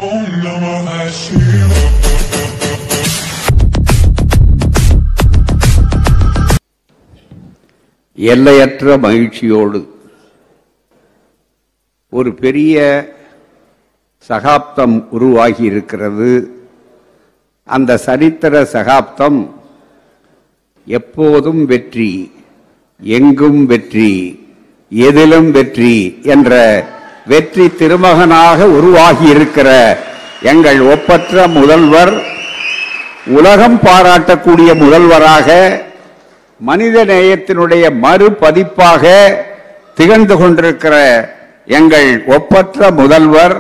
Om Namah Shivaya. எல்லையற்ற மகிழ்ச்சியோடு ஒரு பெரிய சகாப்தம் உருவாகி இருக்கிறது அந்த சரித்திர சகாப்தம் எப்போதும் வெற்றி எங்கும் வெற்றி எதிலும் வெற்றி என்ற வெற்றி திருமகனாக உருவாகி இருக்கிற எங்கள் ஒப்பற்ற முதல்வர் உலகம் பாராட்டக்கூடிய முதல்வராக மனித நேயத்தினுடைய மறுபதிப்பாக திகழ்ந்து கொண்டிருக்கிற எங்கள் ஒப்பற்ற முதல்வர்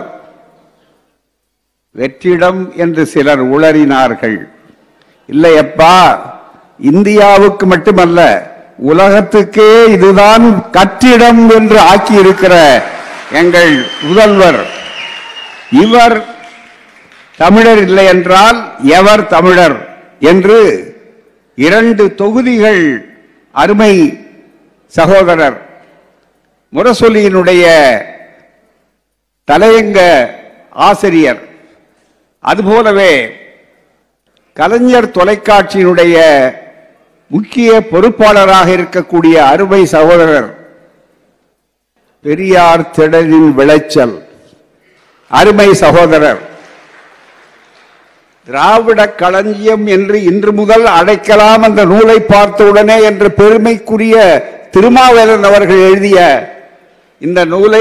வெற்றிடம் என்று சிலர் உளறினார்கள் இல்லையப்பா இந்தியாவுக்கு மட்டுமல்ல உலகத்துக்கே இதுதான் கற்றிடம் என்று ஆக்கியிருக்கிற எங்கள் முதல்வர் இவர் தமிழர் இல்லை என்றால் எவர் தமிழர் என்று இரண்டு தொகுதிகள் அருமை சகோதரர் முரசொலியினுடைய தலையங்க ஆசிரியர் அதுபோலவே கலைஞர் தொலைக்காட்சியினுடைய முக்கிய பொறுப்பாளராக இருக்கக்கூடிய அருமை சகோதரர் பெரியார் திடலின் விளைச்சல் அருமை சகோதரர் திராவிட களஞ்சியம் என்று இன்று முதல் அழைக்கலாம் அந்த நூலை பார்த்தவுடனே என்று பெருமைக்குரிய திருமாவேலன் அவர்கள் எழுதிய இந்த நூலை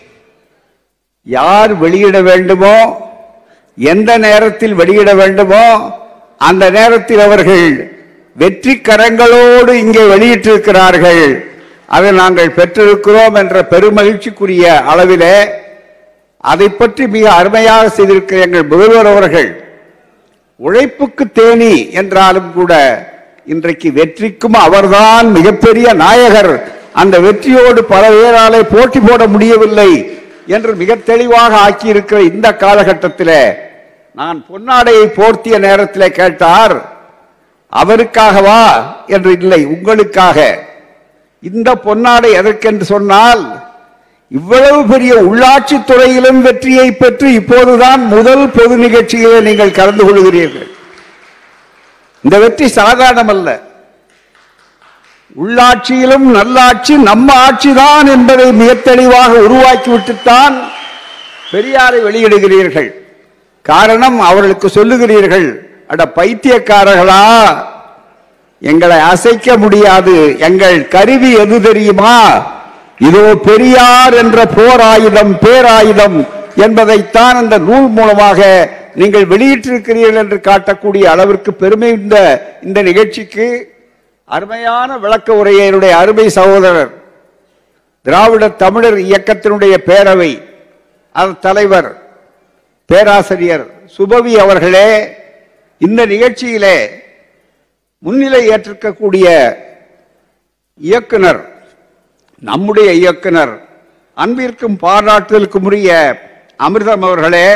யார் வெளியிட வேண்டுமோ எந்த நேரத்தில் வெளியிட வேண்டுமோ அந்த நேரத்தில் அவர்கள் வெற்றி கரங்களோடு இங்கே வெளியிட்டிருக்கிறார்கள் அதை நாங்கள் பெற்றிருக்கிறோம் என்ற பெருமகிழ்ச்சிக்குரிய அளவிலே அதை பற்றி மிக அருமையாக செய்திருக்கிற எங்கள் முதல்வர் அவர்கள் உழைப்புக்கு தேனி என்றாலும் கூட இன்றைக்கு வெற்றிக்கும் அவர்தான் மிகப்பெரிய நாயகர் அந்த வெற்றியோடு பல பேராலே போட்டி போட முடியவில்லை என்று மிக தெளிவாக ஆக்கியிருக்கிற இந்த காலகட்டத்தில் நான் பொன்னாடையை போர்த்திய நேரத்தில் கேட்டார் அவருக்காகவா என்று இல்லை உங்களுக்காக இந்த பொன்னாடை எதற்கென்று சொன்னால் இவ்வளவு பெரிய உள்ளாட்சி துறையிலும் வெற்றியை பெற்று இப்போதுதான் முதல் பொது நிகழ்ச்சியிலே நீங்கள் கலந்து கொள்கிறீர்கள் இந்த வெற்றி சாதாரணமல்ல உள்ளாட்சியிலும் நல்லாட்சி நம்ம ஆட்சிதான் என்பதை மிக தெளிவாக உருவாக்கி விட்டுத்தான் பெரியாரை வெளியிடுகிறீர்கள் காரணம் அவர்களுக்கு சொல்லுகிறீர்கள் அட பைத்தியக்காரர்களா எங்களை அசைக்க முடியாது எங்கள் கருவி எது தெரியுமா இதோ பெரியார் என்ற போர் ஆயுதம் பேராயுதம் என்பதைத்தான் அந்த நூல் மூலமாக நீங்கள் வெளியிட்டிருக்கிறீர்கள் என்று காட்டக்கூடிய அளவிற்கு பெருமை இந்த இந்த நிகழ்ச்சிக்கு அருமையான விளக்க உரையை என்னுடைய அருமை சகோதரர் திராவிட தமிழர் இயக்கத்தினுடைய பேரவை அதன் தலைவர் பேராசிரியர் சுபவி அவர்களே இந்த நிகழ்ச்சியிலே முன்னிலை ஏற்றிருக்கக்கூடிய இயக்குனர் நம்முடைய இயக்குனர் அன்பிற்கும் பாராட்டுதலுக்கும் உரிய அமிர்தம் அவர்களே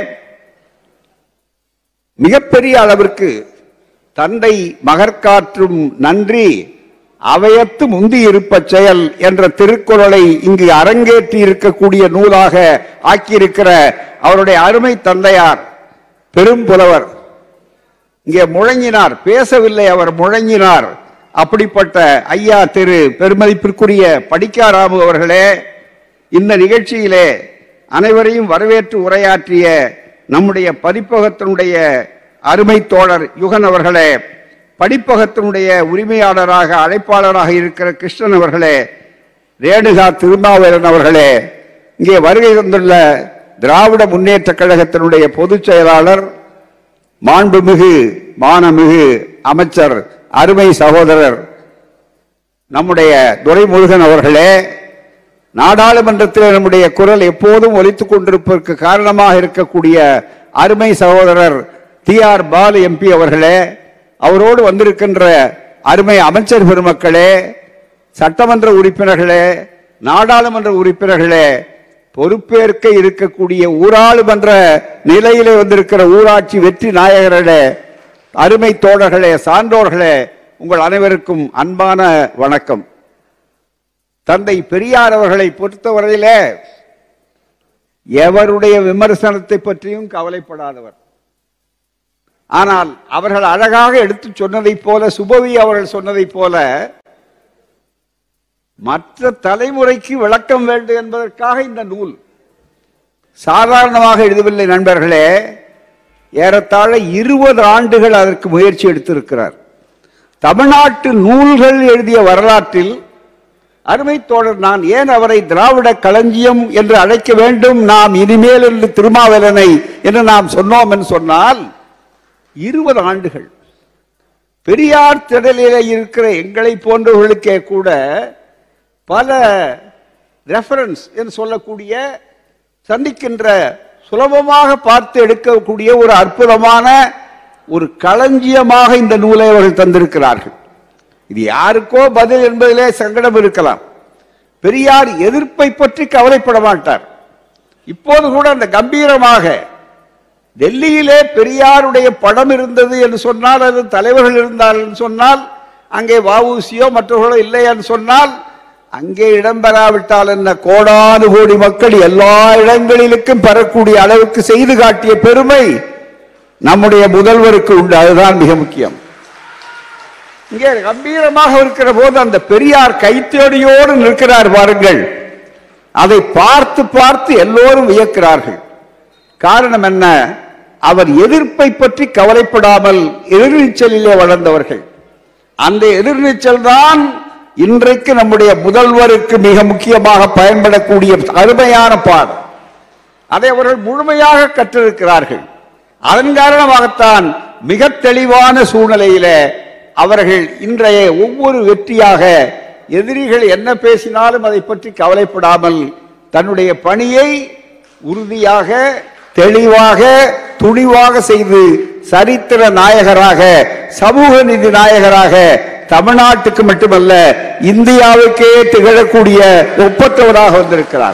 மிகப்பெரிய அளவிற்கு தந்தை மகற்காற்றும் நன்றி அவையத்து முந்தி இருப்ப செயல் என்ற திருக்குறளை இங்கு அரங்கேற்றி இருக்கக்கூடிய நூலாக ஆக்கியிருக்கிற அவருடைய அருமை தந்தையார் பெரும் புலவர் இங்கே முழங்கினார் பேசவில்லை அவர் முழங்கினார் அப்படிப்பட்ட ஐயா திரு பெருமதிப்பிற்குரிய படிக்காராமு அவர்களே இந்த நிகழ்ச்சியிலே அனைவரையும் வரவேற்று உரையாற்றிய நம்முடைய பதிப்பகத்தினுடைய அருமை தோழர் யுகன் அவர்களே படிப்பகத்தினுடைய உரிமையாளராக அழைப்பாளராக இருக்கிற கிருஷ்ணன் அவர்களே ரேணுகா திருமாவேலன் அவர்களே இங்கே வருகை தந்துள்ள திராவிட முன்னேற்ற கழகத்தினுடைய பொதுச் செயலாளர் மாண்புமிகு மானமிகு அமைச்சர் அருமை சகோதரர் நம்முடைய துரைமுருகன் அவர்களே நாடாளுமன்றத்தில் நம்முடைய குரல் எப்போதும் ஒலித்துக் கொண்டிருப்பதற்கு காரணமாக இருக்கக்கூடிய அருமை சகோதரர் டி ஆர் பாலு எம்பி அவர்களே அவரோடு வந்திருக்கின்ற அருமை அமைச்சர் பெருமக்களே சட்டமன்ற உறுப்பினர்களே நாடாளுமன்ற உறுப்பினர்களே பொறுப்பேற்க இருக்கக்கூடிய ஊராளுமன்ற நிலையிலே வந்திருக்கிற ஊராட்சி வெற்றி நாயகர்களே அருமை தோழர்களே சான்றோர்களே உங்கள் அனைவருக்கும் அன்பான வணக்கம் தந்தை பெரியார் அவர்களை பொறுத்தவரையிலே எவருடைய விமர்சனத்தை பற்றியும் கவலைப்படாதவர் ஆனால் அவர்கள் அழகாக எடுத்து சொன்னதைப் போல சுபவி அவர்கள் சொன்னதைப் போல மற்ற தலைமுறைக்கு விளக்கம் வேண்டும் என்பதற்காக இந்த நூல் சாதாரணமாக எழுதவில்லை நண்பர்களே ஏறத்தாழ இருபது ஆண்டுகள் அதற்கு முயற்சி எடுத்திருக்கிறார் தமிழ்நாட்டு நூல்கள் எழுதிய வரலாற்றில் அருமை தோழர் நான் ஏன் அவரை திராவிட களஞ்சியம் என்று அழைக்க வேண்டும் நாம் இனிமேல் என்று திருமாவளவனை என்று நாம் சொன்னோம் என்று சொன்னால் இருபது ஆண்டுகள் பெரியார் திடலிலே இருக்கிற எங்களை போன்றவர்களுக்கே கூட பல ரெஃபரன்ஸ் என்று சொல்லக்கூடிய சந்திக்கின்ற சுலபமாக பார்த்து எடுக்கக்கூடிய ஒரு அற்புதமான ஒரு களஞ்சியமாக இந்த நூலை அவர்கள் தந்திருக்கிறார்கள் இது யாருக்கோ பதில் என்பதிலே சங்கடம் இருக்கலாம் பெரியார் எதிர்ப்பை பற்றி கவலைப்பட மாட்டார் இப்போது கூட அந்த கம்பீரமாக டெல்லியிலே பெரியாருடைய படம் இருந்தது என்று சொன்னால் அது தலைவர்கள் இருந்தார்கள் என்று சொன்னால் அங்கே வஉசியோ மற்றவர்களோ இல்லை என்று சொன்னால் அங்கே இடம்பெறாவிட்டால் என்ன கோடானு கோடி மக்கள் எல்லா இடங்களிலுக்கும் பெறக்கூடிய அளவுக்கு செய்து காட்டிய பெருமை நம்முடைய முதல்வருக்கு உண்டு அதுதான் மிக முக்கியம் இங்கே கம்பீரமாக இருக்கிற போது அந்த பெரியார் கைத்தேடியோடு நிற்கிறார் பாருங்கள் அதை பார்த்து பார்த்து எல்லோரும் வியக்கிறார்கள் காரணம் என்ன அவர் எதிர்ப்பை பற்றி கவலைப்படாமல் எதிர்நீச்சலிலே வளர்ந்தவர்கள் அந்த எதிர்நீச்சல் தான் இன்றைக்கு நம்முடைய முதல்வருக்கு மிக முக்கியமாக பயன்படக்கூடிய அருமையான பாடம் அதை அவர்கள் முழுமையாக கற்றிருக்கிறார்கள் அதன் காரணமாகத்தான் மிக தெளிவான சூழ்நிலையில அவர்கள் இன்றைய ஒவ்வொரு வெற்றியாக எதிரிகள் என்ன பேசினாலும் அதை பற்றி கவலைப்படாமல் தன்னுடைய பணியை உறுதியாக தெளிவாக துணிவாக செய்து சரித்திர நாயகராக சமூக நீதி நாயகராக தமிழ்நாட்டுக்கு மட்டுமல்ல இந்தியாவுக்கே திகழக்கூடிய ஒப்பற்றவராக வந்திருக்கிறார்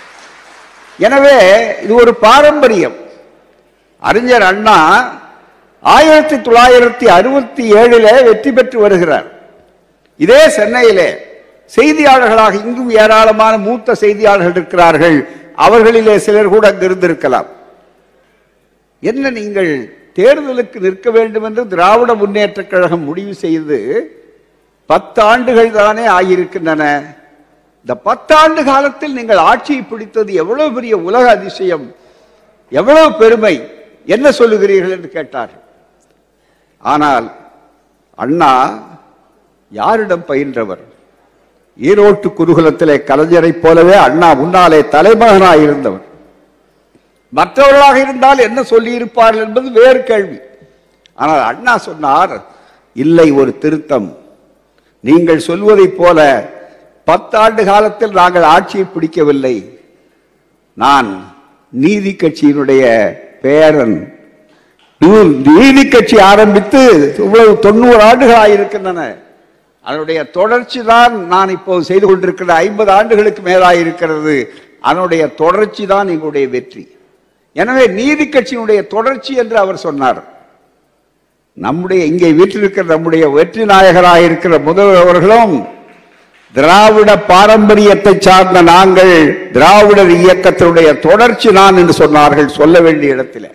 எனவே இது ஒரு பாரம்பரியம் அறிஞர் அண்ணா ஆயிரத்தி தொள்ளாயிரத்தி அறுபத்தி ஏழுல வெற்றி பெற்று வருகிறார் இதே சென்னையிலே செய்தியாளர்களாக இங்கும் ஏராளமான மூத்த செய்தியாளர்கள் இருக்கிறார்கள் அவர்களிலே சிலர் கூட அங்கு இருந்திருக்கலாம் என்ன நீங்கள் தேர்தலுக்கு நிற்க வேண்டும் என்று திராவிட முன்னேற்றக் கழகம் முடிவு செய்து பத்து ஆண்டுகள் தானே ஆகியிருக்கின்றன இந்த பத்தாண்டு காலத்தில் நீங்கள் ஆட்சியை பிடித்தது எவ்வளவு பெரிய உலக அதிசயம் எவ்வளவு பெருமை என்ன சொல்லுகிறீர்கள் என்று கேட்டார் ஆனால் அண்ணா யாரிடம் பயின்றவர் ஈரோட்டு குருகுலத்திலே கலைஞரைப் போலவே அண்ணா முன்னாலே தலைமகனாய் இருந்தவர் மற்றவர்களாக இருந்தால் என்ன சொல்லி இருப்பார்கள் என்பது வேறு கேள்வி ஆனால் அண்ணா சொன்னார் இல்லை ஒரு திருத்தம் நீங்கள் சொல்வதைப் போல பத்தாண்டு காலத்தில் நாங்கள் ஆட்சியை பிடிக்கவில்லை நான் நீதி கட்சியினுடைய பேரன் நூ- நீதி கட்சி ஆரம்பித்து இவ்வளவு தொண்ணூறு ஆண்டுகள் ஆகியிருக்கின்றன அதனுடைய தொடர்ச்சி தான் நான் இப்போது செய்து கொண்டிருக்கிற ஐம்பது ஆண்டுகளுக்கு மேலாயிருக்கிறது அதனுடைய தொடர்ச்சி தான் எங்களுடைய வெற்றி எனவே நீதி கட்சியினுடைய தொடர்ச்சி என்று அவர் சொன்னார் நம்முடைய இங்கே வீற்றிருக்கிற நம்முடைய வெற்றி நாயகராக இருக்கிற முதல்வர் அவர்களும் திராவிட பாரம்பரியத்தை சார்ந்த நாங்கள் திராவிடர் இயக்கத்தினுடைய தொடர்ச்சி நான் என்று சொன்னார்கள் சொல்ல வேண்டிய இடத்திலே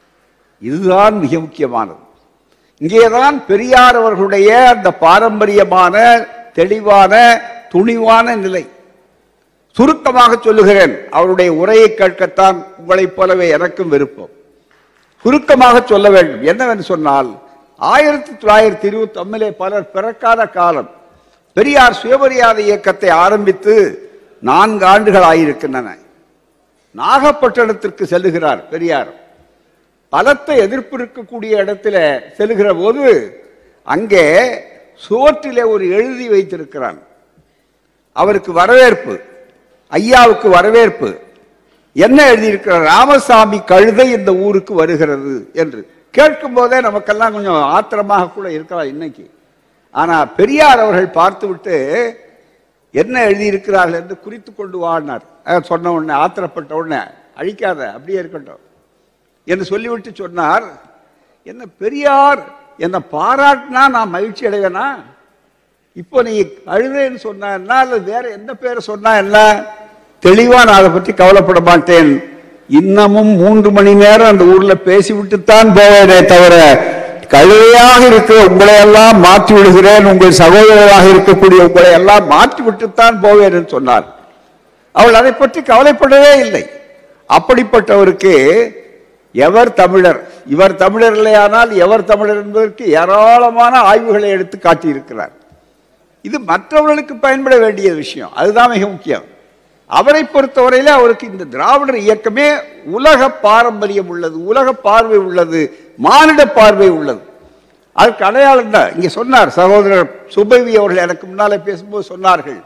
இதுதான் மிக முக்கியமானது இங்கேதான் பெரியார் அவர்களுடைய அந்த பாரம்பரியமான தெளிவான துணிவான நிலை சுருக்கமாக சொல்லுகிறேன் அவருடைய உரையை கேட்கத்தான் உங்களைப் போலவே எனக்கும் விருப்பம் சுருக்கமாக சொல்ல வேண்டும் என்னவென்று சொன்னால் ஆயிரத்தி தொள்ளாயிரத்தி இருபத்தி ஒன்னிலே பலர் பிறக்காத காலம் பெரியார் சுயமரியாதை இயக்கத்தை ஆரம்பித்து நான்கு ஆண்டுகள் ஆகியிருக்கின்றன நாகப்பட்டினத்திற்கு செல்லுகிறார் பெரியார் பலத்த எதிர்ப்பு இருக்கக்கூடிய இடத்துல செல்லுகிற போது அங்கே சுவற்றிலே ஒரு எழுதி வைத்திருக்கிறான் அவருக்கு வரவேற்பு ஐயாவுக்கு வரவேற்பு என்ன எழுதியிருக்கிறார் ராமசாமி கழுதை இந்த ஊருக்கு வருகிறது என்று கேட்கும் போதே நமக்கெல்லாம் கொஞ்சம் ஆத்திரமாக கூட இருக்கலாம் இன்னைக்கு ஆனா பெரியார் அவர்கள் பார்த்துவிட்டு என்ன எழுதியிருக்கிறார்கள் என்று குறித்து கொண்டு வாடினார் அஹ் சொன்ன உடனே ஆத்திரப்பட்ட உடனே அழிக்காத அப்படியே இருக்கட்டும் என்று சொல்லிவிட்டு சொன்னார் என்ன பெரியார் என்னை பாராட்டினா நான் மகிழ்ச்சி அடைவேனா இப்போ நீ அழுதேன்னு சொன்னா என்ன அல்லது வேற எந்த பேரை சொன்னா என்ன தெளிவா நான் அதை பற்றி கவலைப்பட மாட்டேன் இன்னமும் மூன்று மணி நேரம் அந்த ஊர்ல பேசிவிட்டுத்தான் போவேனே தவிர கழுதையாக இருக்கிற உங்களை எல்லாம் மாற்றி விடுகிறேன் உங்கள் சகோதரராக இருக்கக்கூடிய உங்களை எல்லாம் மாற்றி விட்டுத்தான் போவேன் என்று சொன்னார் அவள் அதை பற்றி கவலைப்படவே இல்லை அப்படிப்பட்டவருக்கு எவர் தமிழர் இவர் தமிழர் இல்லையானால் எவர் தமிழர் என்பதற்கு ஏராளமான ஆய்வுகளை எடுத்து காட்டியிருக்கிறார் இது மற்றவர்களுக்கு பயன்பட வேண்டிய விஷயம் அதுதான் மிக முக்கியம் அவரை பொறுத்தவரையில அவருக்கு இந்த திராவிடர் இயக்கமே உலக பாரம்பரியம் உள்ளது உலக பார்வை உள்ளது மானிட பார்வை உள்ளது அதுக்கு அடையாளம் தான் இங்க சொன்னார் சகோதரர் சுபவி அவர்கள் எனக்கு முன்னாலே பேசும்போது சொன்னார்கள்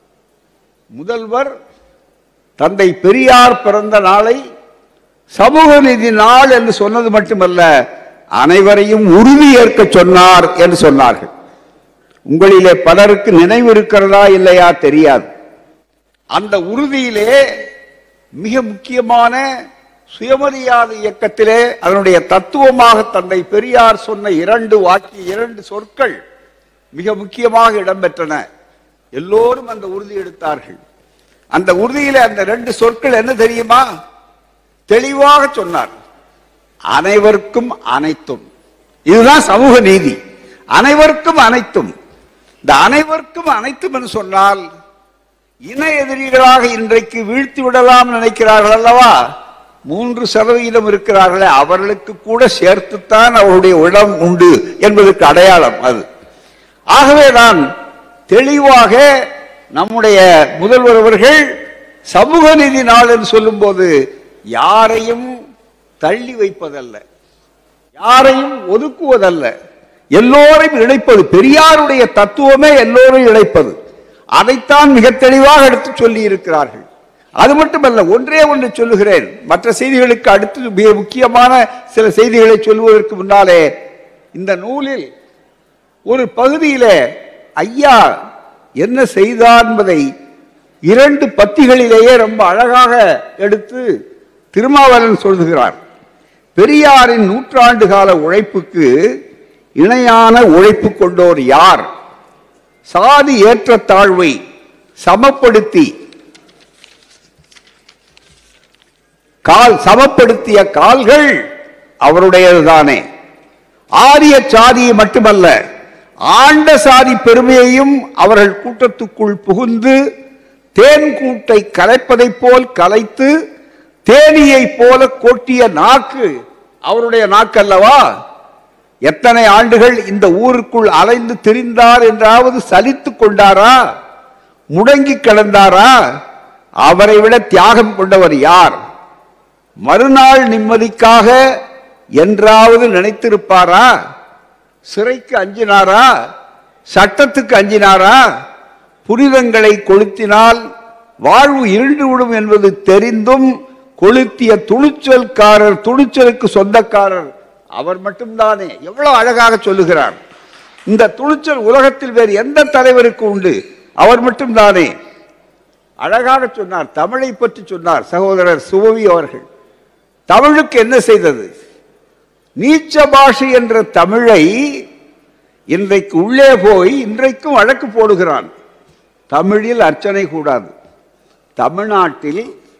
முதல்வர் தந்தை பெரியார் பிறந்த நாளை சமூக நீதி நாள் என்று சொன்னது மட்டுமல்ல அனைவரையும் உறுதி ஏற்க சொன்னார் என்று சொன்னார்கள் உங்களிலே பலருக்கு நினைவு இருக்கிறதா இல்லையா தெரியாது அந்த உறுதியிலே மிக முக்கியமான சுயமரியாதை இயக்கத்திலே அதனுடைய தத்துவமாக தந்தை பெரியார் சொன்ன இரண்டு வாக்கிய இரண்டு சொற்கள் மிக முக்கியமாக இடம்பெற்றன எல்லோரும் அந்த உறுதி எடுத்தார்கள் அந்த உறுதியிலே அந்த ரெண்டு சொற்கள் என்ன தெரியுமா தெளிவாக சொன்னார் அனைவருக்கும் அனைத்தும் இதுதான் சமூக நீதி அனைவருக்கும் அனைத்தும் இந்த அனைவருக்கும் அனைத்தும் என்று சொன்னால் இன எதிரிகளாக இன்றைக்கு வீழ்த்தி விடலாம் நினைக்கிறார்கள் அல்லவா மூன்று சதவீதம் இருக்கிறார்களே அவர்களுக்கு கூட சேர்த்துத்தான் அவருடைய இடம் உண்டு என்பதற்கு அடையாளம் அது ஆகவே தான் தெளிவாக நம்முடைய முதல்வர் அவர்கள் சமூக நீதி நாள் என்று சொல்லும்போது யாரையும் தள்ளி வைப்பதல்ல யாரையும் ஒதுக்குவதல்ல எல்லோரையும் இணைப்பது பெரியாருடைய தத்துவமே எல்லோரையும் இணைப்பது அதைத்தான் மிக தெளிவாக எடுத்து சொல்லி இருக்கிறார்கள் அது மட்டுமல்ல ஒன்றே ஒன்று சொல்லுகிறேன் மற்ற செய்திகளுக்கு அடுத்து மிக முக்கியமான சில செய்திகளை சொல்வதற்கு முன்னாலே இந்த நூலில் ஒரு பகுதியிலே ஐயா என்ன செய்தார் என்பதை இரண்டு பத்திகளிலேயே ரொம்ப அழகாக எடுத்து திருமாவளவன் சொல்லுகிறார் பெரியாரின் நூற்றாண்டு கால உழைப்புக்கு இணையான உழைப்பு கொண்டோர் யார் சாதி ஏற்றத்தாழ்வை சமப்படுத்தி கால் சமப்படுத்திய கால்கள் அவருடையதுதானே ஆரிய சாதியை மட்டுமல்ல ஆண்ட சாதி பெருமையையும் அவர்கள் கூட்டத்துக்குள் புகுந்து தேன் கூட்டை கலைப்பதைப் போல் கலைத்து தேனியைப் போல கொட்டிய நாக்கு அவருடைய நாக்கு அல்லவா எத்தனை ஆண்டுகள் இந்த ஊருக்குள் அலைந்து திரிந்தார் என்றாவது சலித்துக் கொண்டாரா முடங்கி கிடந்தாரா அவரை விட தியாகம் கொண்டவர் யார் மறுநாள் நிம்மதிக்காக என்றாவது நினைத்திருப்பாரா சிறைக்கு அஞ்சினாரா சட்டத்துக்கு அஞ்சினாரா புனிதங்களை கொளுத்தினால் வாழ்வு இருண்டுவிடும் என்பது தெரிந்தும் கொளுத்திய துணிச்சல்காரர் துணிச்சலுக்கு சொந்தக்காரர் அவர் மட்டும்தானே எவ்வளவு அழகாக சொல்லுகிறார் இந்த துணிச்சல் உலகத்தில் வேறு எந்த தலைவருக்கு உண்டு அவர் மட்டும்தானே அழகாக சொன்னார் தமிழை பற்றி சொன்னார் சகோதரர் சுபவி அவர்கள் தமிழுக்கு என்ன செய்தது நீச்ச பாஷை என்ற தமிழை இன்றைக்கு உள்ளே போய் இன்றைக்கும் வழக்கு போடுகிறான் தமிழில் அர்ச்சனை கூடாது தமிழ்நாட்டில்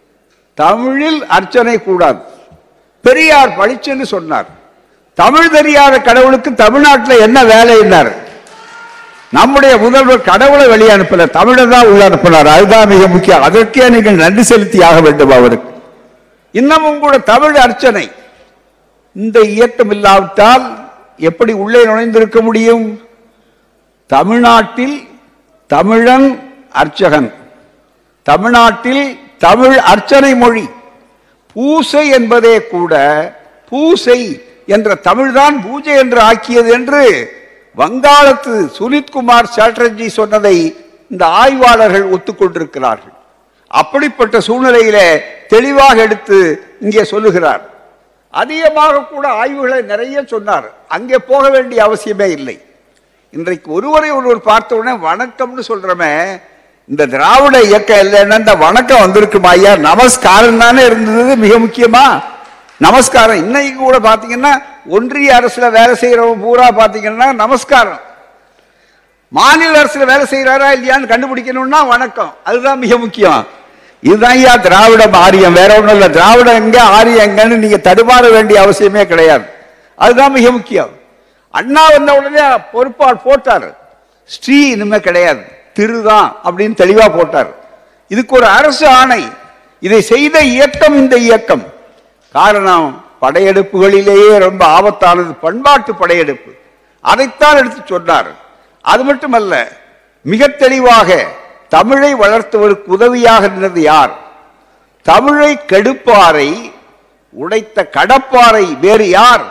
தமிழில் அர்ச்சனை கூடாது பெரியார் பளிச்சென்று சொன்னார் தமிழ் தெரியாத கடவுளுக்கு தமிழ்நாட்டில் என்ன வேலை என்றார் நம்முடைய முதல்வர் கடவுளை வெளியே அனுப்பல தமிழை தான் உள்ள அனுப்பினார் அதுதான் மிக முக்கியம் அதற்கே நீங்கள் நன்றி செலுத்தி ஆக வேண்டும் அவருக்கு இன்னமும் கூட தமிழ் அர்ச்சனை இந்த இயக்கம் இல்லாவிட்டால் எப்படி உள்ளே நுழைந்திருக்க முடியும் தமிழ்நாட்டில் தமிழன் அர்ச்சகன் தமிழ்நாட்டில் தமிழ் அர்ச்சனை மொழி பூசை என்பதே கூட பூசை என்ற தமிழ்தான் பூஜை என்று ஆக்கியது என்று வங்காளத்து சுனித்குமார் சாட்டர்ஜி சொன்னதை இந்த ஆய்வாளர்கள் ஒத்துக்கொண்டிருக்கிறார்கள் அப்படிப்பட்ட சூழ்நிலையிலே தெளிவாக எடுத்து இங்கே சொல்லுகிறார் அதிகமாக கூட ஆய்வுகளை நிறைய சொன்னார் அங்கே போக வேண்டிய அவசியமே இல்லை இன்றைக்கு ஒருவரை ஒருவர் பார்த்த உடனே வணக்கம்னு சொல்றமே இந்த திராவிட இயக்கம் இல்லைன்னா இந்த வணக்கம் வந்திருக்குமா ஐயா நமஸ்காரம் தானே இருந்தது மிக முக்கியமா நமஸ்காரம் இன்னைக்கு கூட பாத்தீங்கன்னா ஒன்றிய அரசுல வேலை செய்யறவங்க பூரா பாத்தீங்கன்னா நமஸ்காரம் மாநில அரசுல வேலை செய்யறாரா இல்லையான்னு கண்டுபிடிக்கணும்னா வணக்கம் அதுதான் மிக முக்கியம் இதுதான் ஐயா திராவிடம் ஆரியம் வேற ஒண்ணும் இல்ல திராவிடம் எங்க ஆரியம் எங்கன்னு நீங்க தடுமாற வேண்டிய அவசியமே கிடையாது அதுதான் மிக முக்கியம் அண்ணா வந்த உடனே பொறுப்பால் போட்டார் ஸ்ரீ இனிமே கிடையாது திருதான் அப்படின்னு தெளிவா போட்டார் இதுக்கு ஒரு அரசு ஆணை இதை செய்த இயக்கம் இந்த இயக்கம் காரணம் படையெடுப்புகளிலேயே ரொம்ப ஆபத்தானது பண்பாட்டு படையெடுப்பு அதைத்தான் எடுத்து சொன்னார் அது மட்டுமல்ல மிக தெளிவாக தமிழை வளர்த்தவருக்கு உதவியாக நின்றது யார் தமிழை கெடுப்பாரை உடைத்த கடப்பாரை வேறு யார்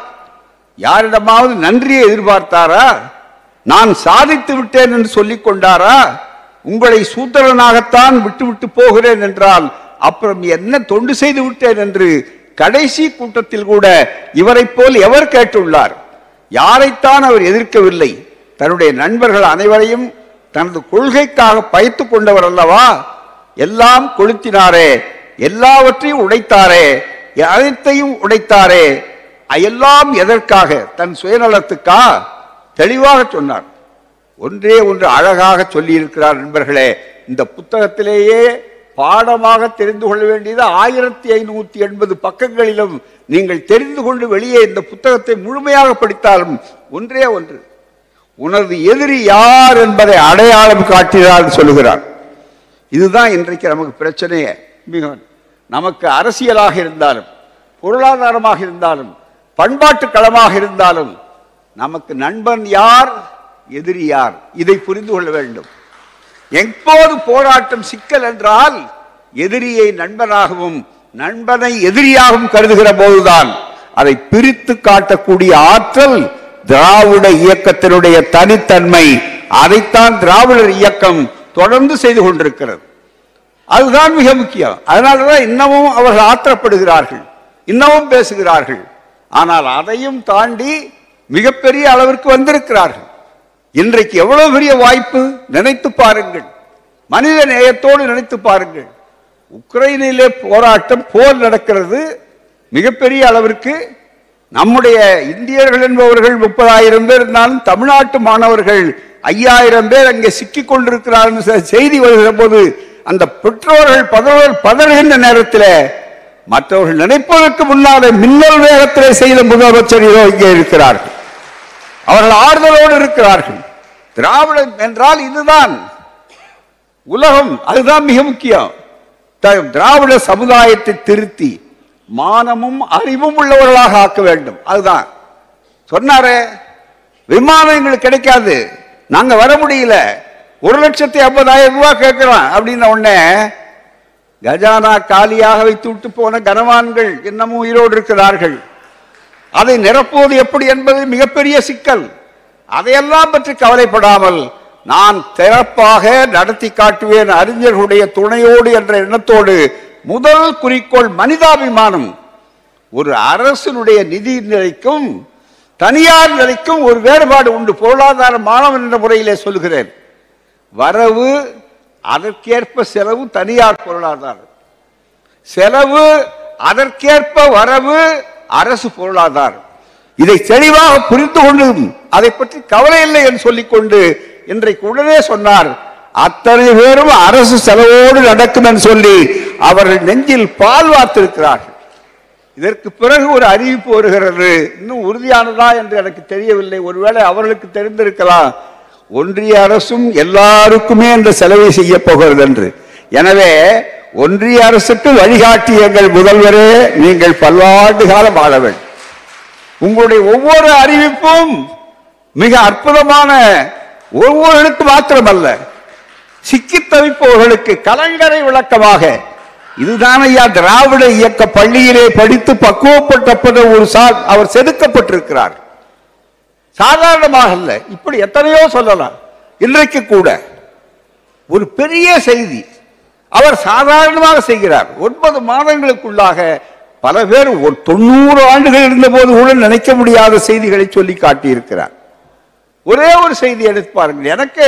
யாரிடமாவது நன்றியை எதிர்பார்த்தாரா நான் சாதித்து விட்டேன் என்று சொல்லிக் கொண்டாரா உங்களை சூத்திரனாகத்தான் விட்டுவிட்டு போகிறேன் என்றால் அப்புறம் என்ன தொண்டு செய்து விட்டேன் என்று கடைசி கூட்டத்தில் கூட இவரைப் போல் எவர் கேட்டுள்ளார் யாரைத்தான் அவர் எதிர்க்கவில்லை தன்னுடைய நண்பர்கள் அனைவரையும் தனது கொள்கைக்காக பயத்துக் கொண்டவர் அல்லவா எல்லாம் கொளுத்தினாரே எல்லாவற்றையும் உடைத்தாரே அனைத்தையும் உடைத்தாரே எல்லாம் எதற்காக தன் சுயநலத்துக்கா தெளிவாக சொன்னார் ஒன்றே ஒன்று அழகாக சொல்லி இருக்கிறார் நண்பர்களே இந்த புத்தகத்திலேயே பாடமாக தெரிந்து கொள்ள வேண்டியது ஆயிரத்தி ஐநூத்தி எண்பது பக்கங்களிலும் நீங்கள் தெரிந்து கொண்டு வெளியே இந்த புத்தகத்தை முழுமையாக படித்தாலும் ஒன்றே ஒன்று உனது எதிரி யார் என்பதை அடையாளம் காட்டினார் சொல்லுகிறார் இதுதான் இன்றைக்கு நமக்கு பிரச்சனையே மிக நமக்கு அரசியலாக இருந்தாலும் பொருளாதாரமாக இருந்தாலும் பண்பாட்டு களமாக இருந்தாலும் நமக்கு நண்பன் யார் எதிரி யார் இதை புரிந்து கொள்ள வேண்டும் எப்போது போராட்டம் சிக்கல் என்றால் எதிரியை நண்பனாகவும் நண்பனை எதிரியாகவும் கருதுகிற போதுதான் அதை பிரித்து காட்டக்கூடிய ஆற்றல் திராவிட இயக்கத்தினுடைய தனித்தன்மை அதைத்தான் திராவிடர் இயக்கம் தொடர்ந்து செய்து கொண்டிருக்கிறது அதுதான் மிக முக்கியம் அதனாலதான் இன்னமும் அவர்கள் ஆத்திரப்படுகிறார்கள் இன்னமும் பேசுகிறார்கள் ஆனால் அதையும் தாண்டி மிகப்பெரிய அளவிற்கு வந்திருக்கிறார்கள் இன்றைக்கு எவ்வளவு பெரிய வாய்ப்பு நினைத்து பாருங்கள் மனித நேயத்தோடு நினைத்து பாருங்கள் உக்ரைனிலே போராட்டம் போர் நடக்கிறது மிகப்பெரிய அளவிற்கு நம்முடைய இந்தியர்கள் என்பவர்கள் முப்பதாயிரம் பேர் இருந்தாலும் தமிழ்நாட்டு மாணவர்கள் ஐயாயிரம் பேர் அங்கே சிக்கிக் கொண்டிருக்கிறார்கள் என்ற செய்தி வருகிற போது அந்த பெற்றோர்கள் பதவர் பதறுகின்ற நேரத்தில் மற்றவர்கள் நினைப்பதற்கு முன்னாலே மின்னல் வேகத்திலே செய்த முதலமைச்சர் இதோ இங்கே இருக்கிறார்கள் அவர்கள் ஆறுதலோடு இருக்கிறார்கள் திராவிடம் என்றால் இதுதான் உலகம் அதுதான் மிக முக்கியம் த- திராவிட சமுதாயத்தை திருத்தி மானமும் அறிவும் உள்ளவர்களாக ஆக்க வேண்டும் அதுதான் சொன்னாரே விமானம் எங்களுக்கு கிடைக்காது நாங்க வர முடியல ஒரு லட்சத்தி ஐம்பதாயிரம் ரூபாய் கேட்கிறோம் அப்படின்ன உடனே கஜானா காலியாக வைத்து விட்டு போன கனவான்கள் இன்னமும் உயிரோடு இருக்கிறார்கள் அதை நிரப்புவது எப்படி என்பது மிகப்பெரிய சிக்கல் அதையெல்லாம் பற்றி கவலைப்படாமல் நான் சிறப்பாக நடத்தி காட்டுவேன் அறிஞர்களுடைய துணையோடு என்ற எண்ணத்தோடு முதல் குறிக்கோள் மனிதாபிமானம் ஒரு அரசினுடைய நிதி நிலைக்கும் தனியார் நிலைக்கும் ஒரு வேறுபாடு உண்டு பொருளாதார மாணவன் என்ற முறையிலே சொல்கிறேன் வரவு அதற்கேற்ப செலவு தனியார் பொருளாதாரம் செலவு அதற்கேற்ப வரவு அரசு பொருளாதாரம் இதை தெளிவாக புரிந்து கொண்டு அதை பற்றி கவலை இல்லை என்று சொல்லிக்கொண்டு இன்றைக்கு உடனே சொன்னார் அத்தனை பேரும் அரசு செலவோடு நடக்கும் என்று சொல்லி அவர்கள் நெஞ்சில் பால் வார்த்திருக்கிறார்கள் இதற்கு பிறகு ஒரு அறிவிப்பு வருகிறது இன்னும் உறுதியானதா என்று எனக்கு தெரியவில்லை ஒருவேளை அவர்களுக்கு தெரிந்திருக்கலாம் ஒன்றிய அரசும் எல்லாருக்குமே இந்த செலவை செய்ய போகிறது என்று எனவே ஒன்றிய அரசுக்கு வழிகாட்டி எங்கள் முதல்வரே நீங்கள் பல்லாண்டு காலம் வாழ வேண்டும் உங்களுடைய ஒவ்வொரு அறிவிப்பும் மிக அற்புதமான ஒவ்வொருவருக்கு மாத்திரமல்ல சிக்கித் தவிப்பவர்களுக்கு கலங்கரை விளக்கமாக இதுதான் ஐயா திராவிட இயக்க பள்ளியிலே படித்து பக்குவப்பட்ட ஒரு சார் அவர் செதுக்கப்பட்டிருக்கிறார் சாதாரணமாக அல்ல இப்படி எத்தனையோ சொல்லலாம் இன்றைக்கு கூட ஒரு பெரிய செய்தி அவர் சாதாரணமாக செய்கிறார் ஒன்பது மாதங்களுக்குள்ளாக பல பேர் ஒரு தொண்ணூறு ஆண்டுகள் இருந்தபோது கூட நினைக்க முடியாத செய்திகளை சொல்லி காட்டியிருக்கிறார் ஒரே ஒரு செய்தி எடுத்து பாருங்கள் எனக்கு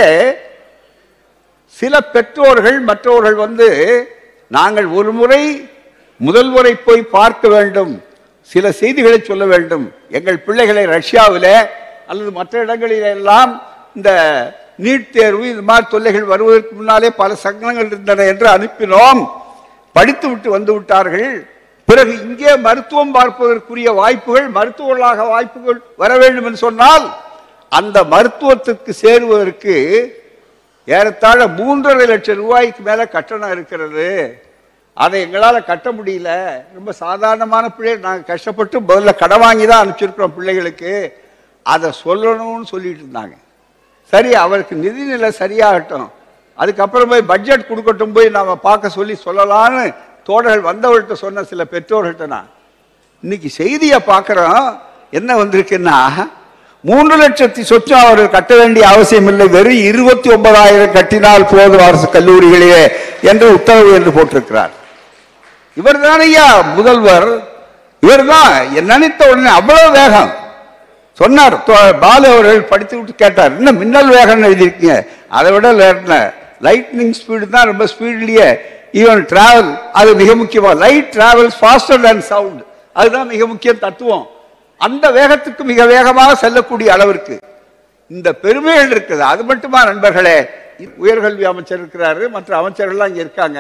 சில பெற்றோர்கள் மற்றவர்கள் வந்து நாங்கள் ஒரு முறை முதல் முறை போய் பார்க்க வேண்டும் சில செய்திகளை சொல்ல வேண்டும் எங்கள் பிள்ளைகளை ரஷ்யாவிலே அல்லது மற்ற இடங்களில் எல்லாம் இந்த நீட் தேர்வு இது மாதிரி தொல்லைகள் வருவதற்கு முன்னாலே பல சங்கடங்கள் இருந்தன என்று அனுப்பினோம் படித்து விட்டு வந்து விட்டார்கள் பிறகு இங்கே மருத்துவம் பார்ப்பதற்குரிய வாய்ப்புகள் மருத்துவர்களாக வாய்ப்புகள் வர வேண்டும் என்று சொன்னால் அந்த மருத்துவத்துக்கு சேருவதற்கு ஏறத்தாழ மூன்றரை லட்சம் ரூபாய்க்கு மேல கட்டணம் இருக்கிறது அதை எங்களால் கட்ட முடியல ரொம்ப சாதாரணமான பிள்ளை நாங்கள் கஷ்டப்பட்டு முதல்ல கடன் வாங்கி தான் அனுப்பிச்சிருக்கிறோம் பிள்ளைகளுக்கு அதை சொல்லணும்னு சொல்லிட்டு இருந்தாங்க சரி அவருக்கு நிதிநிலை சரியாகட்டும் அதுக்கப்புறம் போய் பட்ஜெட் கொடுக்கட்டும் போய் நாம பார்க்க சொல்லி சொல்லலான்னு தோழர்கள் வந்தவர்கள்ட்ட சொன்ன சில பெற்றோர்கள்ட்ட நான் இன்னைக்கு செய்தியை பார்க்குறோம் என்ன வந்திருக்குன்னா மூன்று லட்சத்தி சொச்சம் அவர் கட்ட வேண்டிய அவசியம் இல்லை வெறும் இருபத்தி ஒன்பதாயிரம் கட்டினால் போதும் அரசு கல்லூரிகளிலே என்று உத்தரவு என்று போட்டிருக்கிறார் இவர் ஐயா முதல்வர் இவர் தான் நினைத்த உடனே அவ்வளவு வேகம் சொன்னார் தோ- பாலு அவர்கள் படித்து விட்டு கேட்டார் இன்னும் மின்னல் வேகம்னு எழுதியிருக்கீங்க அதை விட லைட்னிங் ஸ்பீடு தான் ரொம்ப ஸ்பீட்லயே ஈவன் டிராவல் அது மிக முக்கியமா light travels faster than sound அதுதான் மிக முக்கிய தத்துவம் அந்த வேகத்துக்கு மிக வேகமாக செல்லக்கூடிய அளவிற்கு இந்த பெருமைகள் இருக்குது அது மட்டுமா நண்பர்களே உயர்கல்வி அமைச்சர் இருக்கிறாரு மற்ற அமைச்சர்கள்லாம் இங்க இருக்காங்க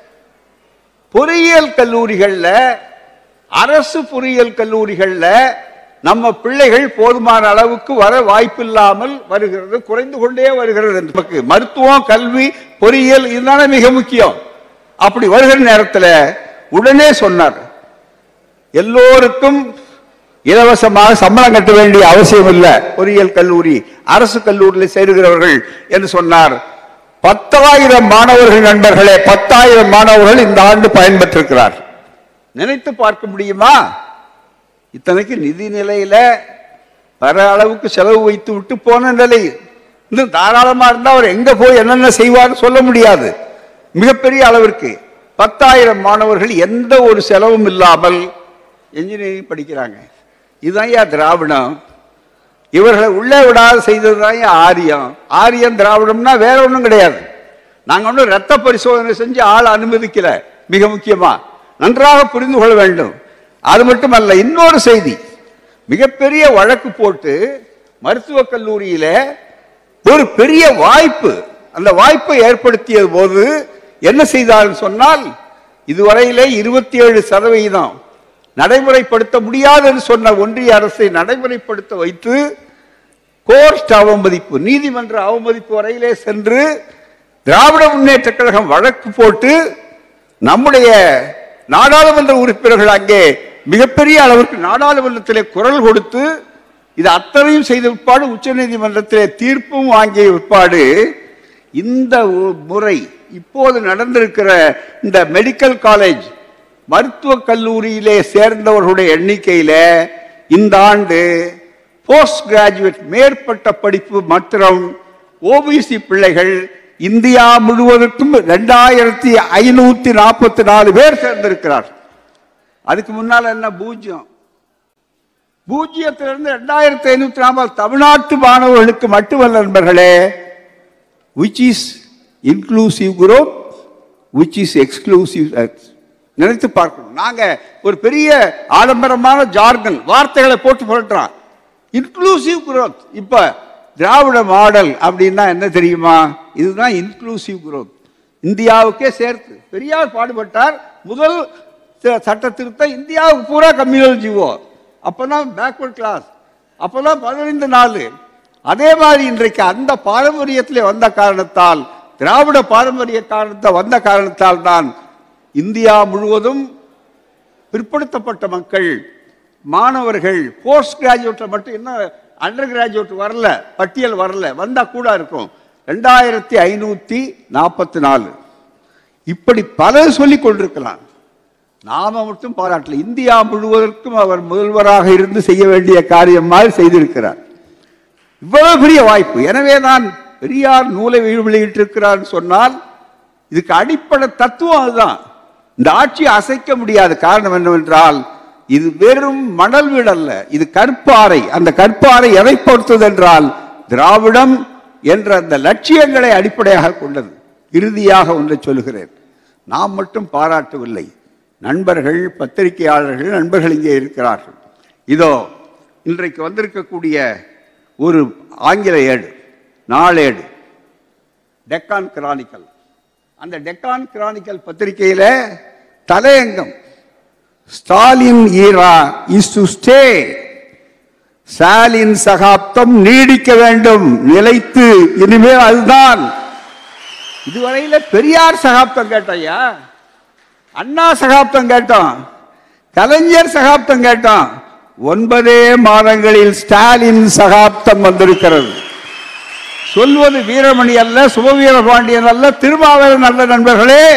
பொறியியல் கல்லூரிகள்ல அரசு பொறியியல் கல்லூரிகள்ல நம்ம பிள்ளைகள் போதுமான அளவுக்கு வர வாய்ப்பில்லாமல் வருகிறது குறைந்து கொண்டே வருகிறது நமக்கு மருத்துவம் கல்வி பொறியியல் இதுதானே மிக முக்கியம் அப்படி வருகிற நேரத்தில் உடனே சொன்னார் எல்லோருக்கும் இலவசமாக சம்பளம் கட்ட வேண்டிய அவசியம் இல்லை பொறியியல் கல்லூரி அரசு கல்லூரியில் சேருகிறவர்கள் என்று சொன்னார் பத்தாயிரம் மாணவர்கள் நண்பர்களே பத்தாயிரம் மாணவர்கள் இந்த ஆண்டு பயன்பெற்றிருக்கிறார் நினைத்து பார்க்க முடியுமா இத்தனைக்கு நிதி நிலையில வர அளவுக்கு செலவு வைத்து விட்டு போன நிலை இன்னும் தாராளமா இருந்தா அவர் எங்க போய் என்னென்ன செய்வார் சொல்ல முடியாது மிகப்பெரிய அளவிற்கு பத்தாயிரம் மாணவர்கள் எந்த ஒரு செலவும் இல்லாமல் என்ஜினியரிங் படிக்கிறாங்க இதுதான் ஏன் திராவிடம் இவர்களை உள்ளே விடாது செய்தது தான் ஆரியம் ஆரியம் திராவிடம்னா வேற ஒன்றும் கிடையாது நாங்கள் ஒன்றும் ரத்த பரிசோதனை செஞ்சு ஆள் அனுமதிக்கல மிக முக்கியமா நன்றாக புரிந்து கொள்ள வேண்டும் அது மட்டுமல்ல இன்னொரு செய்தி மிகப்பெரிய வழக்கு போட்டு மருத்துவக் கல்லூரியில ஒரு பெரிய வாய்ப்பு அந்த வாய்ப்பை ஏற்படுத்திய போது என்ன செய்தார்னு சொன்னால் இதுவரையிலே இருபத்தி ஏழு சதவிகிதம் நடைமுறைப்படுத்த முடியாது என்று சொன்ன ஒன்றிய அரசை நடைமுறைப்படுத்த வைத்து கோர்ட் அவமதிப்பு நீதிமன்ற அவமதிப்பு வரையிலே சென்று திராவிட முன்னேற்ற கழகம் வழக்கு போட்டு நம்முடைய நாடாளுமன்ற உறுப்பினர்கள் அங்கே மிகப்பெரிய அளவிற்கு நாடாளுமன்றத்திலே குரல் கொடுத்து இது அத்தனையும் செய்த உட்பாடு உச்சநீதிமன்றத்திலே தீர்ப்பும் வாங்கிய உட்பாடு இந்த ஒ- முறை இப்போது நடந்திருக்கிற இந்த மெடிக்கல் காலேஜ் மருத்துவக் கல்லூரியிலே சேர்ந்தவர்களுடைய எண்ணிக்கையில இந்த ஆண்டு போஸ்ட் கிராஜுவேட் மேற்பட்ட படிப்பு மற்றும் ஓபிசி பிள்ளைகள் இந்தியா முழுவதற்கும் ரெண்டாயிரத்தி ஐநூத்தி நாற்பத்தி நாலு பேர் சேர்ந்திருக்கிறார் அதுக்கு முன்னால என்ன பூஜ்யம் பூஜ்ஜியத்திலிருந்து ரெண்டாயிரத்தி ஐநூத்தி நாற்பது தமிழ்நாட்டு மாணவர்களுக்கு மட்டுமல்ல நண்பர்களே which is inclusive growth which is exclusive நினைத்து பார்க்கணும் நாங்க ஒரு பெரிய ஆடம்பரமான ஜார்கன் வார்த்தைகளை போட்டு சொல்றோம் இன்க்ளூசிவ் growth இப்ப திராவிட மாடல் அப்படின்னா என்ன தெரியுமா இதுதான் இன்க்ளூசிவ் growth இந்தியாவுக்கே சேர்த்து பெரியார் பாடுபட்டார் முதல் ச- சட்ட திருத்தம் இந்தியாவுக்கு பூரா கம்யூனல் ஜீவோ அப்பதான் பேக்வர்ட் கிளாஸ் அப்பதான் பதினைந்து நாள் அதே மாதிரி இன்றைக்கு அந்த பாரம்பரியத்திலே வந்த காரணத்தால் திராவிட பாரம்பரிய காரணத்தை வந்த காரணத்தால் தான் இந்தியா முழுவதும் பிற்படுத்தப்பட்ட மக்கள் மாணவர்கள் போஸ்ட் கிராஜுவேட்ல மட்டும் என்ன அண்டர் கிராஜுவேட் வரல பட்டியல் வரல வந்தா கூட இருக்கும் ரெண்டாயிரத்தி ஐநூத்தி நாற்பத்தி நாலு இப்படி பலர் சொல்லிக் கொண்டிருக்கலாம் நாம மட்டும் பாராட்டல இந்தியா முழுவதற்கும் அவர் முதல்வராக இருந்து செய்ய வேண்டிய காரியம் மாதிரி செய்திருக்கிறார் இவ்வளவு பெரிய வாய்ப்பு எனவே நான் பெரியார் நூலை வெளியிட்டிருக்கிறார் சொன்னால் இதுக்கு அடிப்படை தத்துவம் அதுதான் இந்த ஆட்சி அசைக்க முடியாது காரணம் என்னவென்றால் இது வெறும் மணல் வீடு அல்ல இது கற்பாறை அந்த கற்பாறை எதை பொறுத்தது என்றால் திராவிடம் என்ற அந்த லட்சியங்களை அடிப்படையாக கொண்டது இறுதியாக ஒன்றை சொல்கிறேன் நாம் மட்டும் பாராட்டவில்லை நண்பர்கள் பத்திரிகையாளர்கள் நண்பர்கள் இங்கே இருக்கிறார்கள் இதோ இன்றைக்கு வந்திருக்கக்கூடிய ஒரு ஆங்கில ஏடு நாளேடு டெக்கான் கிரானிக்கல் அந்த டெக்கான் கிரானிக்கல் பத்திரிகையில தலையங்கம் Stalin era is to stay Stalin சகாப்தம் நீடிக்க வேண்டும் நிலைத்து இனிமேல் அதுதான் இதுவரையில பெரியார் சகாப்தம் கேட்டோம்யா அண்ணா சகாப்தம் கேட்டோம் கலைஞர் சகாப்தம் கேட்டோம் ஒன்பதே மாதங்களில் ஸ்டாலின் சகாப்தம் வந்திருக்கிறது சொல்வது வீரமணி அல்ல சுபவீர பாண்டியன் அல்ல திருமாவளவன் நல்ல நண்பர்களே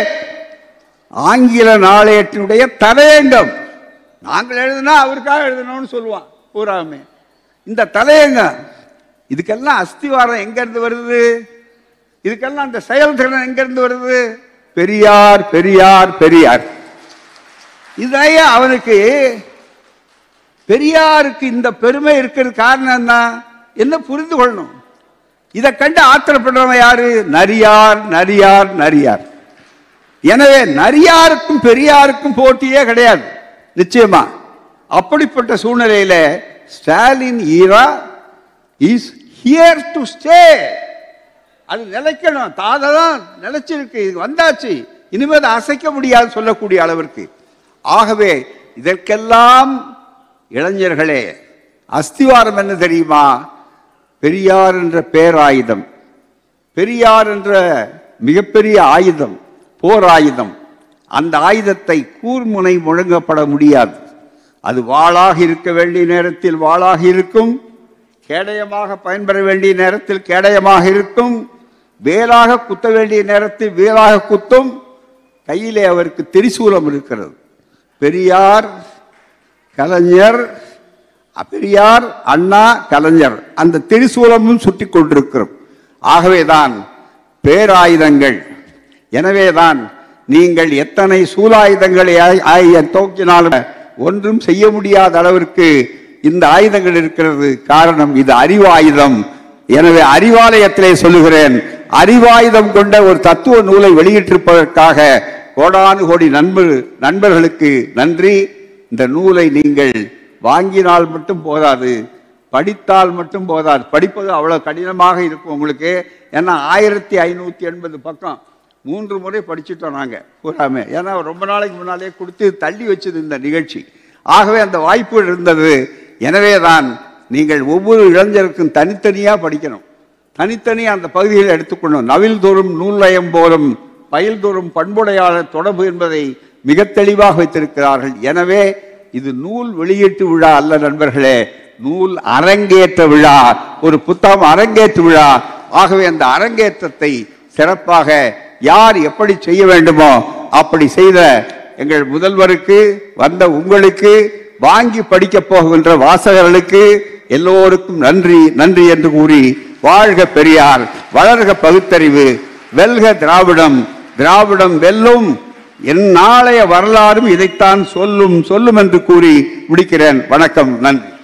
ஆங்கில நாளேட்டினுடைய தலையங்கம் நாங்கள் எழுதுனா அவருக்காக எழுதணும்னு சொல்லுவான் பூராமே இந்த தலையங்கம் இதுக்கெல்லாம் அஸ்திவாரம் எங்க இருந்து வருது இதுக்கெல்லாம் அந்த செயல்திறன் எங்க இருந்து வருது பெரியார் பெரியார் பெரியார் இதையே அவனுக்கு பெரியாருக்கு இந்த பெருமை இருக்கிறது காரணம் என்ன என்ன புரிந்து கொள்ளணும் இதை கண்டு ஆத்திரப்படுறவன் யாரு நரியார் நரியார் நரியார் எனவே நரியாருக்கும் பெரியாருக்கும் போட்டியே கிடையாது நிச்சயமா அப்படிப்பட்ட சூழ்நிலையில Stalin era is here to stay அது நிலைக்கணும் தாதான் நிலைச்சிருக்கு இது வந்தாச்சு இனிமேல் அதை அசைக்க முடியாது சொல்லக்கூடிய அளவிற்கு ஆகவே இதற்கெல்லாம் இளைஞர்களே அஸ்திவாரம் என்ன தெரியுமா பெரியார் என்ற பேராயுதம் பெரியார் என்ற மிகப்பெரிய ஆயுதம் போர் ஆயுதம் அந்த ஆயுதத்தை கூர்முனை முழங்கப்பட முடியாது அது வாளாக இருக்க வேண்டிய நேரத்தில் வாளாக இருக்கும் கேடயமாக பயன்பெற வேண்டிய நேரத்தில் கேடயமாக இருக்கும் வேலாக குத்த வேண்டிய நேரத்தில் வேலாக குத்தும் கையிலே அவருக்கு திரிசூலம் இருக்கிறது பெரியார் கலைஞர் பெரியார் அண்ணா கலைஞர் அந்த திரிசூலமும் சுட்டி கொண்டிருக்கிறோம் ஆகவேதான் பேராயுதங்கள் எனவேதான் நீங்கள் எத்தனை சூலாயுதங்களை ஆய்- ஆய தோக்கினாலும் ஒன்றும் செய்ய முடியாத அளவிற்கு இந்த ஆயுதங்கள் இருக்கிறது காரணம் இது அறிவாயுதம் எனவே அறிவாலயத்திலே சொல்லுகிறேன் அறிவாயுதம் கொண்ட ஒரு தத்துவ நூலை வெளியிட்டிருப்பதற்காக கோடானு கோடி நண்பர் நண்பர்களுக்கு நன்றி இந்த நூலை நீங்கள் வாங்கினால் மட்டும் போதாது படித்தால் மட்டும் போதாது படிப்பது அவ்வளவு கடினமாக இருக்கும் உங்களுக்கு ஏன்னா ஆயிரத்தி ஐநூத்தி எண்பது பக்கம் மூன்று முறை படிச்சுட்டோம் நாங்க பூராமே ஏன்னா ரொம்ப நாளைக்கு முன்னாலே கொடுத்து தள்ளி வச்சது இந்த நிகழ்ச்சி ஆகவே அந்த வாய்ப்பு இருந்தது எனவே தான் நீங்கள் ஒவ்வொரு இளைஞருக்கும் தனித்தனியா படிக்கணும் தனித்தனியா அந்த பகுதிகளை எடுத்துக்கொள்ளணும் நவில் தோறும் நூல்லயம் போலும் பயில் தோறும் பண்புடையாளர் தொடர்பு என்பதை மிக தெளிவாக வைத்திருக்கிறார்கள் எனவே இது நூல் வெளியீட்டு விழா அல்ல நண்பர்களே நூல் அரங்கேற்ற விழா ஒரு புத்தகம் அரங்கேற்று விழா ஆகவே அந்த அரங்கேற்றத்தை சிறப்பாக யார் எப்படி செய்ய வேண்டுமோ அப்படி செய்த எங்கள் முதல்வருக்கு வந்த உங்களுக்கு வாங்கி படிக்க போகின்ற வாசகர்களுக்கு எல்லோருக்கும் நன்றி நன்றி என்று கூறி வாழ்க பெரியார் வளர்க பகுத்தறிவு வெல்க திராவிடம் திராவிடம் வெல்லும் என் நாளைய வரலாறும் இதைத்தான் சொல்லும் சொல்லும் என்று கூறி முடிக்கிறேன் வணக்கம் நன்றி